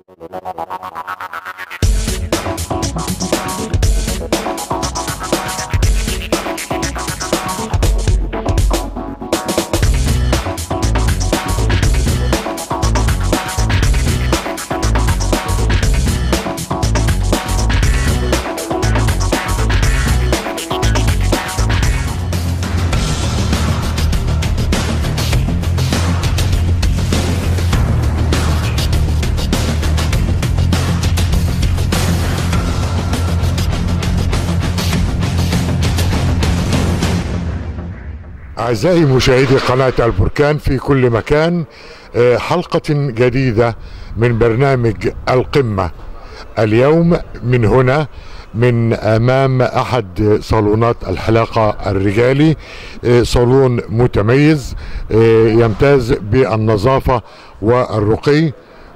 أعزائي مشاهدي قناة البركان في كل مكان آه، حلقة جديدة من برنامج القمة اليوم من هنا من أمام أحد صالونات الحلاقة الرجالي آه، صالون متميز آه، يمتاز بالنظافة والرقي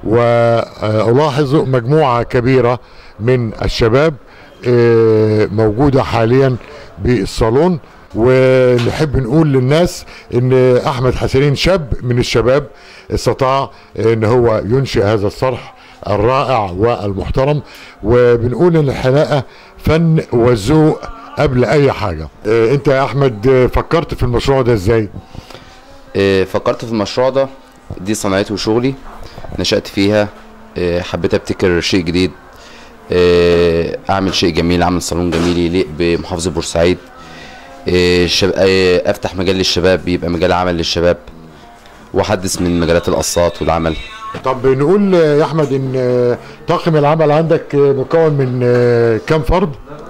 وألاحظ مجموعة كبيرة من الشباب آه، موجودة حاليا بالصالون ونحب نقول للناس ان احمد حسنين شاب من الشباب استطاع ان هو ينشئ هذا الصرح الرائع والمحترم وبنقول ان الحلاقه فن وذوق قبل اي حاجه إيه، انت يا احمد آه، فكرت في المشروع ده ازاي إيه، فكرت في المشروع ده دي صناعتي وشغلي نشأت فيها إيه، حبيت ابتكر شيء جديد إيه، اعمل شيء جميل اعمل صالون جميل يليق بمحافظة بورسعيد إيه، الشب... إيه، افتح مجال للشباب يبقى مجال عمل للشباب واحدث من مجالات القصات والعمل طب نقول آه، يا احمد ان آه، طاقم العمل عندك آه، مكون من آه، كام فرد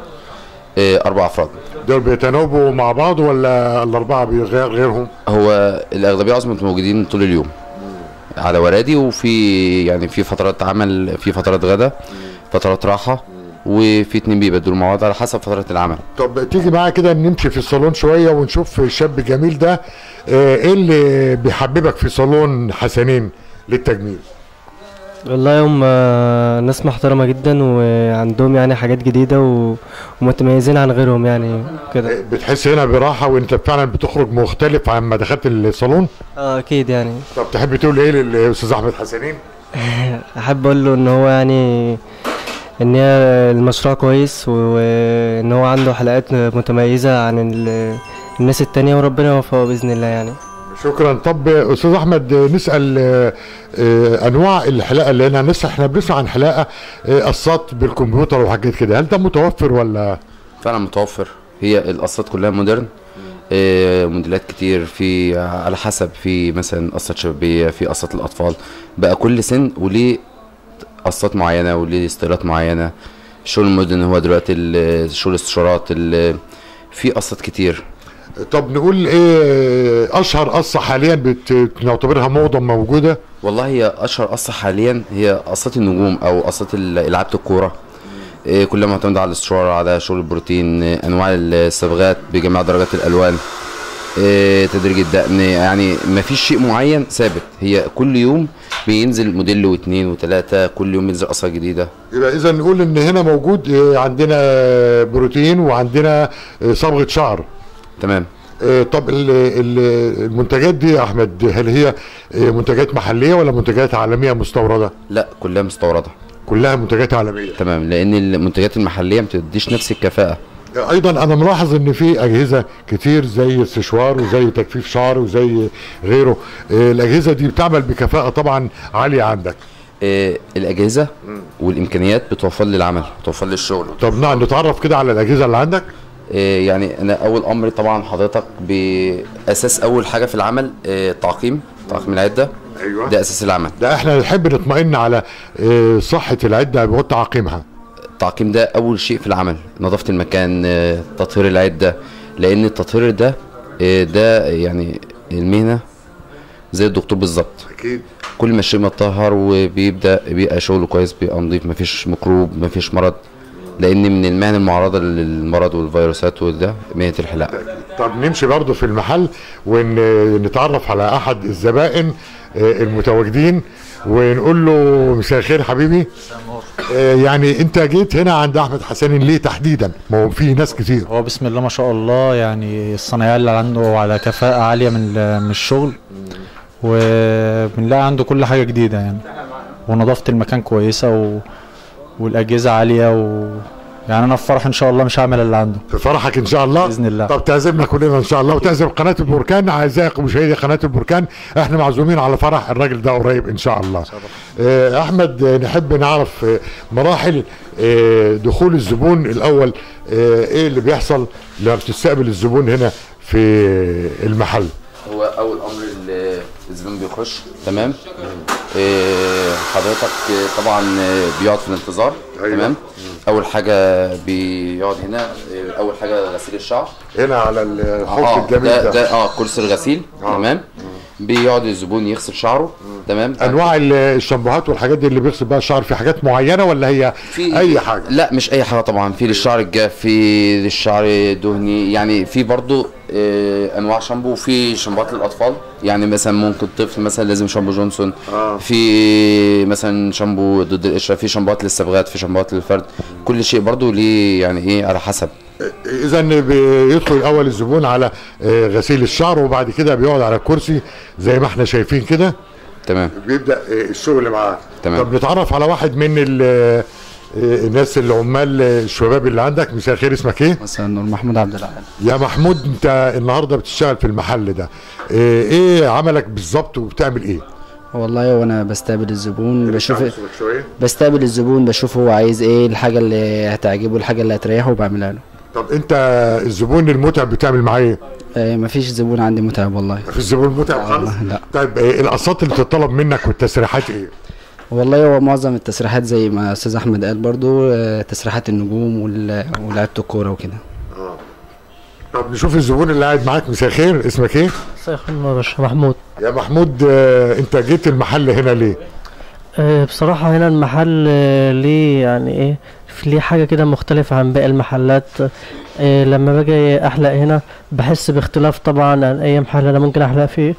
إيه، اربع افراد دول بيتناوبوا مع بعض ولا الاربعه بغير غيرهم هو الاغلبيه عظمى موجودين طول اليوم على ورادي وفي يعني في فترات عمل في فترات غدا فترات راحه وفي اتنين بيبدلوا مع بعض على حسب فتره العمل طب تيجي معايا كده نمشي في الصالون شويه ونشوف الشاب الجميل ده آه، ايه اللي بيحببك في صالون حسنين للتجميل والله هم آه، ناس محترمة جدا وعندهم يعني حاجات جديدة و... ومتميزين عن غيرهم يعني كده آه، بتحس هنا براحه وانت فعلا بتخرج مختلف عما دخلت الصالون اه اكيد يعني طب تحب تقول ايه للاستاذ احمد حسنين احب اقول له ان هو يعني ان هي المشروع كويس وان هو عنده حلقات متميزة عن ال... الناس التانية وربنا يوفقه بإذن الله يعني شكرا طب استاذ احمد آه، نسال آه، آه، انواع الحلاقه اللي هنا لسه احنا بنسمع عن حلاقه آه، قصات بالكمبيوتر وحاجات كده هل ده متوفر ولا فعلا متوفر هي القصات كلها مودرن إيه، موديلات كتير في على حسب في مثلا قصات شبابيه في قصات الاطفال بقى كل سن وليه قصات معينه وليه ستايلات معينه الشغل المودرن هو دلوقتي ال- شغل استشارات ال- في قصات كتير طب نقول ايه اشهر قصه حاليا بت- بنعتبرها موضه موجوده والله هي اشهر قصه حاليا هي قصات النجوم او قصات ال- لعبه الكوره إيه، كلها معتمده على الاستشاره على شغل البروتين إيه، انواع الصبغات بجميع درجات الالوان إيه، تدريج الدقن يعني ما فيش شيء معين ثابت هي كل يوم بينزل موديل واثنين وثلاثه كل يوم بينزل قصه جديده يبقى اذا نقول ان هنا موجود آه، عندنا بروتين وعندنا آه، صبغه شعر تمام آه، طب ال- ال- المنتجات دي يا احمد هل هي آه، منتجات محليه ولا منتجات عالميه مستورده لا كلها مستورده كلها منتجات عالميه تمام لان المنتجات المحليه ما بتديش نفس الكفاءه ايضا انا ملاحظ ان في اجهزه كتير زي السشوار وزي تجفيف شعر وزي غيره آه، الاجهزه دي بتعمل بكفاءه طبعا عاليه عندك إيه، الاجهزه والامكانيات بتوفر لي العمل بتوفر لي الشغل طب نعم نتعرف كده على الاجهزه اللي عندك إيه يعني انا اول امر طبعا حضرتك باساس اول حاجه في العمل إيه تعقيم تعقيم العده ايوه ده اساس العمل ده احنا نحب نطمئن على آه، صحه العده وتعقيمها التعقيم ده اول شيء في العمل نظافه المكان آه، تطهير العده لان التطهير ده آه، ده يعني المهنه زي الدكتور بالظبط اكيد كل ما الشيء متطهر وبيبدا بيبقى شغله كويس بيبقى نظيف مفيش ميكروب مفيش مرض لان من المهن المعرضه للمرض والفيروسات وده مهنه الحلاقه طب نمشي برضو في المحل ونتعرف على احد الزبائن آه، المتواجدين ونقول له مساء الخير حبيبي آه، يعني انت جيت هنا عند احمد حسين ليه تحديدا ما هو في ناس كتير هو بسم الله ما شاء الله يعني الصنايعية اللي عنده على كفاءة عالية من ال- من الشغل وبنلاقي عنده كل حاجة جديدة يعني ونظافة المكان كويسة و... والأجهزة عالية و... يعني أنا في فرح إن شاء الله مش هعمل اللي عنده في فرحك ان شاء الله بإذن الله. طب تعزمنا كلنا ان شاء الله وتعزم قناه البركان اعزائي مشاهدي قناه البركان احنا معزومين على فرح الراجل ده قريب ان شاء الله آه، احمد آه، نحب نعرف آه، مراحل آه، دخول الزبون الاول آه، ايه اللي بيحصل لما بتستقبل الزبون هنا في المحل هو اول امر ال- الزبون بيخش تمام إيه حضرتك آه، طبعا آه، بيقعد في الانتظار أيوة. تمام اول حاجه بيقعد هنا آه، اول حاجه غسيل الشعر هنا على الحوض اه الجميل ده, ده, ده اه كرسي الغسيل آه. تمام بيقعد الزبون يغسل شعره تمام انواع ال- الشامبوهات والحاجات دي اللي بيغسل بيها الشعر في حاجات معينه ولا هي في اي حاجه لا مش اي حاجه طبعا في للشعر الجاف في للشعر دهني يعني في برضو آه، انواع شامبو وفي شامبوهات للاطفال يعني مثلا ممكن طفل مثلا لازم شامبو جونسون آه. في مثلا شامبو ضد القشره في شامبوهات للصبغات في شامبوهات للفرد كل شيء برضو ليه يعني ايه على حسب اذا بيدخل الاول الزبون على آه، غسيل الشعر وبعد كده بيقعد على الكرسي زي ما احنا شايفين كده تمام بيبدا آه، الشغل معاه تمام. طب نتعرف على واحد من ال- آه، الناس العمال آه، الشباب اللي عندك مساء الخير اسمك ايه مثلا نور محمود عبد العال يا محمود انت النهارده بتشتغل في المحل ده آه، ايه عملك بالظبط وبتعمل ايه والله وانا بستقبل الزبون بشوف شويه بستقبل الزبون بشوف هو عايز ايه الحاجه اللي هتعجبه الحاجه اللي هتريحه وبعملها له طب انت الزبون المتعب بتعمل معاه ايه آه مفيش زبون عندي متعب والله في الزبون المتعب خالص لا طيب آه، القصات اللي بتطلب منك والتسريحات ايه والله هو معظم التسريحات زي ما استاذ احمد قال برضو آه تسريحات النجوم وال- ولعبه الكوره وكده طب نشوف الزبون اللي قاعد معاك مساء الخير اسمك ايه مساء الخير يا باشا محمود يا محمود آه، انت جيت المحل هنا ليه آه، بصراحة هنا المحل آه، ليه يعني ايه في- ليه حاجة كده مختلفة عن باقي المحلات آه، لما باجي احلق هنا بحس باختلاف طبعا عن اي محل انا ممكن احلق فيه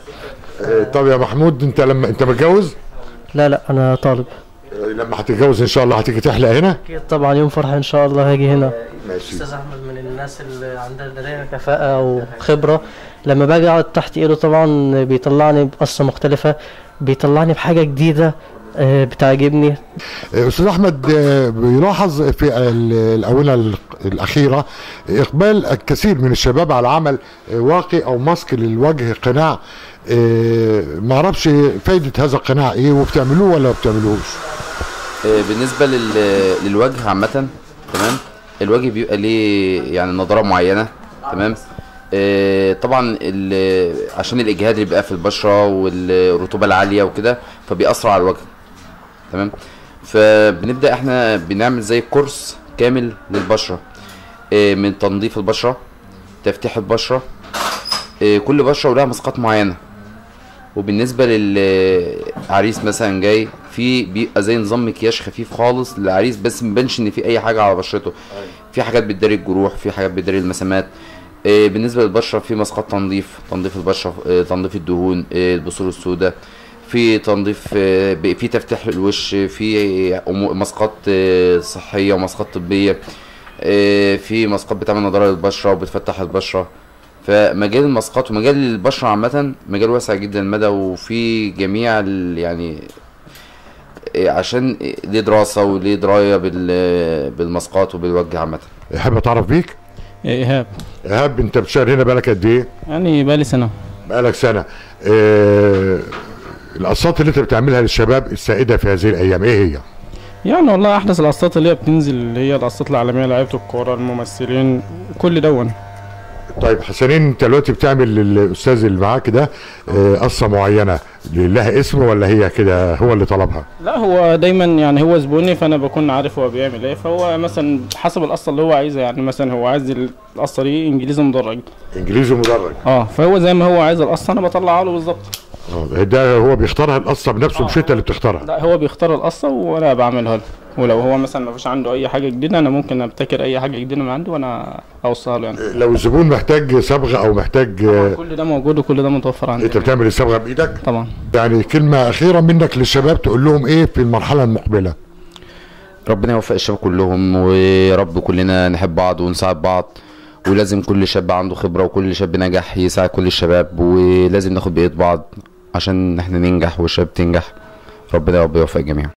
آه، طب يا محمود انت لما انت متجوز لا لا انا طالب آه، لما هتتجوز ان شاء الله هتيجي تحلق هنا اكيد طبعا يوم فرح ان شاء الله هاجي هنا ماشي استاذ احمد من الناس اللي عندها لديها كفاءة وخبرة لما باجي اقعد تحت ايده طبعا بيطلعني بقصة مختلفة بيطلعني بحاجة جديدة آه، بتعجبني آه، استاذ احمد آه، بيلاحظ في ال- الاونه ال- الاخيره اقبال الكثير من الشباب على عمل آه، واقي او ماسك للوجه قناع آه، ما اعرفش فايده هذا القناع ايه وبتعملوه ولا ما بتعملوش آه، بالنسبه لل- للوجه عامه تمام الوجه بيبقى ليه يعني نضاره معينه تمام آه، طبعا ال- عشان الاجهاد اللي بيبقى في البشره والرطوبه العاليه وكده فبيأثر على الوجه تمام فبنبدا احنا بنعمل زي كورس كامل للبشره آه، من تنظيف البشره تفتيح البشره آه، كل بشره ولها مسقات معينه وبالنسبه للعريس مثلا جاي في بيبقى زي نظام مكياج خفيف خالص للعريس بس مبانش ان في اي حاجه على بشرته في حاجات بتداري الجروح في حاجات بتداري المسامات آه، بالنسبه للبشره في مسقات تنظيف تنظيف البشره آه، تنظيف الدهون آه، البثور السوداء في تنظيف آه، ب- في تفتيح الوش في أمو- مسقات آه، صحيه ومسقات طبيه آه، في مسقات بتعمل نضاره للبشره وبتفتح البشره فمجال المسقات ومجال البشره عامه مجال واسع جدا المدى وفي جميع ال- يعني إيه، عشان إيه، ليه دراسه وليه درايه بال- بالمسقات وبالوجه عامه احب اتعرف بيك ايهاب ايهاب انت بتشتغل هنا بقالك قد ايه يعني بقالي سنه بقالك سنه آه، القصات اللي انت بتعملها للشباب السائده في هذه الايام ايه هي يعني والله احدث القصات اللي هي بتنزل اللي هي القصات العالميه لعيبه الكوره الممثلين كل دون طيب حسنين انت دلوقتي بتعمل للاستاذ اللي معاك ده آه، قصه معينه لها اسم ولا هي كده هو اللي طلبها لا هو دايما يعني هو زبوني فانا بكون عارف هو بيعمل ايه فهو مثلا حسب القصه اللي هو عايزها يعني مثلا هو عايز القصه دي انجليزي مدرج انجليزي مدرج اه فهو زي ما هو عايز القصه انا بطلعها له بالظبط اه ده هو بيختارها القصه بنفسه مش انت اللي بتختارها لا هو بيختار القصه وانا بعملها له ولو هو مثلا ما فيش عنده اي حاجه جديده انا ممكن ابتكر اي حاجه جديده من عنده وانا اوصلها له يعني لو الزبون محتاج صبغه او محتاج آه، كل ده موجود وكل ده متوفر عندي انت بتعمل الصبغه بايدك طبعا يعني كلمه اخيره منك للشباب تقول لهم ايه في المرحله المقبله ربنا يوفق الشباب كلهم ويا رب كلنا نحب بعض ونساعد بعض ولازم كل شاب عنده خبره وكل شاب نجح يساعد كل الشباب ولازم ناخد بايد بعض عشان احنا ننجح والشباب تنجح ربنا يا رب يوفق الجميع